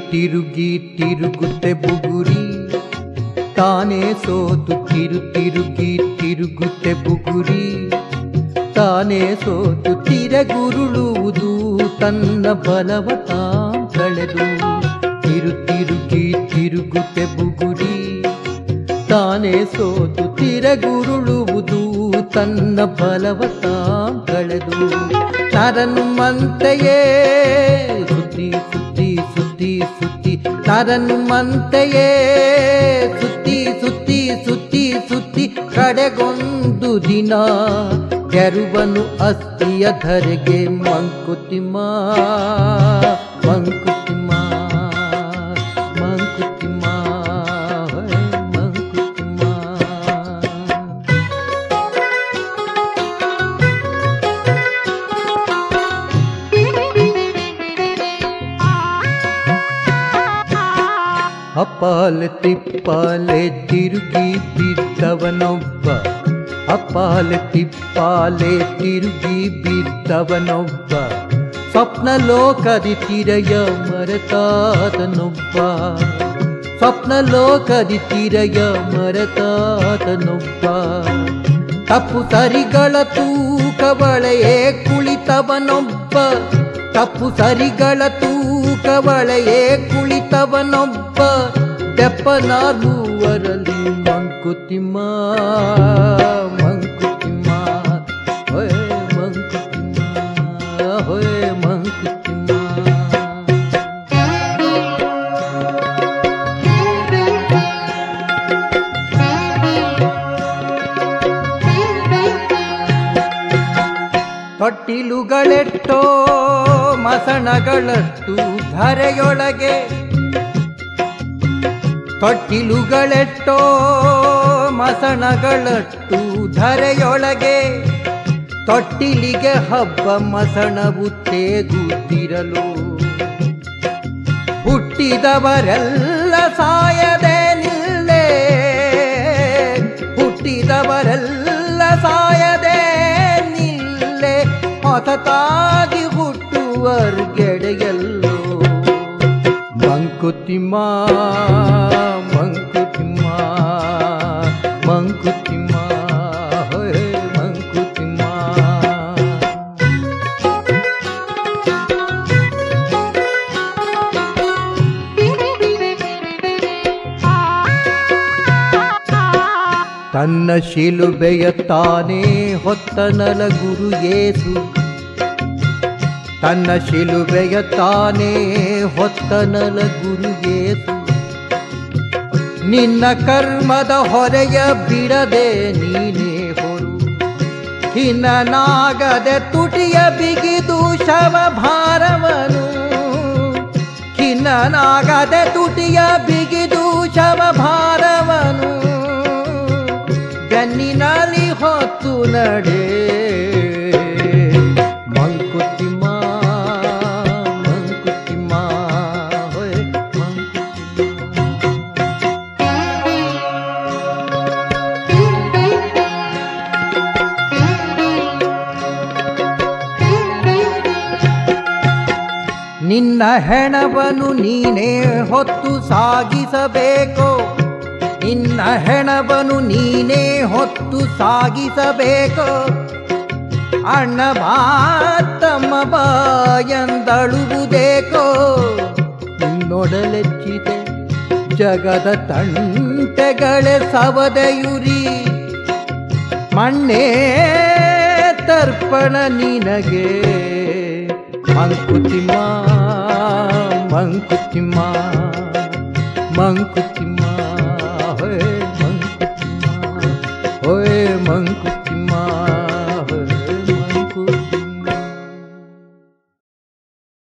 ತಿರುಗಿ ತಿರುಗುತ್ತೆ ಬುಗುರಿ ತಾನೇ ಸೋತು ತಿರು ತಿರುಗಿ ತಿರುಗುತ್ತೆ ಬುಗುರಿ ತಾನೇ ಸೋತು ತಿರಗುರುಳುವುದು ತನ್ನ ಬಲವ ತಾಂ ಕಳೆದು ತಿರು ತಿರುಗಿ ತಿರುಗುತ್ತೆ ಬುಗುರಿ ತಾನೇ ಸೋತು ತಿರಗುರುಳುವುದು ತನ್ನ ಬಲವ ತಾಂ ಕಳೆದು ನರನು ಮಂತೆಯೇ ಸುದ್ದಿ ಸುದ್ದಿ ಸುದ್ದಿ ಸುದ್ದಿ ನರನು ಮಂತೆಯೇ ಸುತ್ತಿ ಸುತ್ತಿ ಸುತ್ತಿ ಸುತ್ತಿ ಕಡೆಗೊಂದು ದಿನ ಗೆರುವನು ಅಸ್ಥಿಯ ಧರೆಗೆ ಮಂಕುತಿಮ್ಮ ಮಂಕುತಿಮ್ಮ ಮಂಕುತಿಮ್ಮ ಹೇ ಮಂಕುತಿಮ್ಮ ಅಪಾಲೆ ತಿಪ್ಪಾಲೆ ತಿರುಗಿ ಬಿದ್ದವನೊಬ್ಬ ಅಪಾಲೆ ತಿಪ್ಪಾಲೆ ತಿರುಗಿ ಬಿದ್ದವನೊಬ್ಬ ಸ್ವಪ್ನ ಲೋಕದಿ ತಿರಯ ಮರೆತಾದನೊಬ್ಬ ಸ್ವಪ್ನ ಲೋಕದಿ ತಿರಯ ಮರೆತಾದನೊಬ್ಬ ತಪ್ಪು ಸರಿಗಳ ತೂಕವಳೆಯೇ ಕುಳಿತವನೊಬ್ಬ ತಪ್ಪು ಸರಿಗಳ ತೂಕವಳೆಯೇ ಕುಳಿತವನೊಬ್ಬ ತೆಪ್ಪನಾಗುವರಲ್ಲಿ ಮಂಕುತಿಮ್ಮ ಮಂಕುತಿಮ್ಮ ಹೊಯ್ ಮಂಕುತಿಮ್ಮ ಹೊಯ್ ಮಂಕುತಿಮ್ಮ ತೊಟ್ಟಿಲುಗಳೆಟ್ಟೋ ಮಸಣಗಳಷ್ಟು ಧರೆಯೊಳಗೆ ತೊಟ್ಟಿಲುಗಳೆಟ್ಟೋ ಮಸಣಗಳಷ್ಟು ಧರೆಯೊಳಗೆ ತೊಟ್ಟಿಲಿಗೆ ಹಬ್ಬ ಮಸಣವು ತೇಗುತ್ತಿರಲು ಹುಟ್ಟಿದವರೆಲ್ಲ ಸಾಯದೆ ನಿಲ್ಲೇ ಹುಟ್ಟಿದವರೆಲ್ಲ ಸಾಯದೆ ನಿಲ್ಲೆ ಹೊಸತಾಗಿ ಹುಟ್ಟುವರ್ಗೆಡೆಯಲ್ಲೋ ಮಂಕುತಿಮ್ಮ ಮಂಕುತಿಮ್ಮ ಮಂಕುತಿಮ್ಮ ಹೊಯ್ ಮಂಕುತಿಮ್ಮ ತನ್ನ ಶಿಲುಬೆಯ ತಾನೇ ಹೊತ್ತನಲ ಗುರು ಏಸು ತನ್ನ ಶಿಲುಬೆಯ ತಾನೇ ಹೊತ್ತನಲ ಗುರು ಏಸು ನಿನ್ನ ಕರ್ಮದ ಹೊರೆಯ ಬಿಡದೆ ನೀನೇ ಹೊರು ಖಿನ್ನನಾಗದೆ ತುಟಿಯ ಬಿಗಿದು ಶವ ಭಾರವನು ಖಿನ್ನನಾಗದೆ ತುಟಿಯ ಬಿಗಿದು ಶವ ಭಾರವನು ಬೆನ್ನಿನಲ್ಲಿ ಹೊತ್ತು ನಡೆ ಮಂಕುತಿಮ್ಮ ಮಂಕುತಿಮ್ಮ ಹೊಯ್ ಮಂಕುತಿಮ್ಮ ನಿನ್ನ ಹೆಣವನ್ನು ನೀನೇ ಹೊತ್ತು ಸಾಗಿಸಬೇಕು ನಿನ್ನ ಹೆಣವನ್ನು ನೀನೇ ಹೊತ್ತು ಸಾಗಿಸಬೇಕು ಅಣ್ಣ ಬಾ ತಮ್ಮ ಬಾ ಎಂದಳುವುದೇಕೋ ನಿನ್ನೊಡಲೆಚ್ಚಿದೆ ಜಗದ ತಂಟೆಗಳೇ ಸವದೆಯುರಿ ಮಣ್ಣೇ ತರ್ಪಣ ನಿನಗೆ ಮಂಕುತಿಮ್ಮ ಮಂಕುತಿಮ್ಮ ಮಂಕುತಿಮ್ಮ ಹೊಯ್ ಮಂಕುತಿಮ್ಮ ಹೊಯ್ ಮಂಕುತಿಮ್ಮ